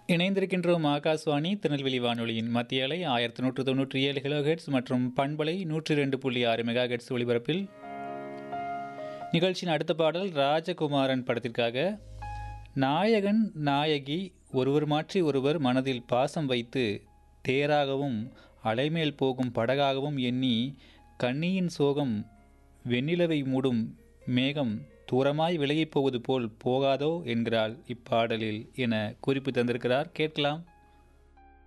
இணைந்திருக்கின்றோம் ஆகாஷ்வாணி திருநெல்வேலி வானொலியின் மத்திய அலை ஆயிரத்தி நூற்று தொண்ணூற்றி ஏழு கிலோஹெட்ஸ் மற்றும் பண்பலை நூற்றி ரெண்டு புள்ளி ஆறு மெகா ஹெட்ஸ் ஒளிபரப்பில் நிகழ்ச்சியின் அடுத்த பாடல் ராஜகுமாரன் படத்திற்காக நாயகன் நாயகி ஒருவர் மாற்றி ஒருவர் மனதில் பாசம் வைத்து தேராகவும் அலைமேல் போகும் படகாகவும் எண்ணி கண்ணியின் சோகம் வெண்ணிலவை மூடும் மேகம் தூரமாய் விலகிப் போவது போல் போகாதோ என்கிறாள் இப்பாடலில் என குறிப்பு தந்திருக்கிறார் கேட்கலாம்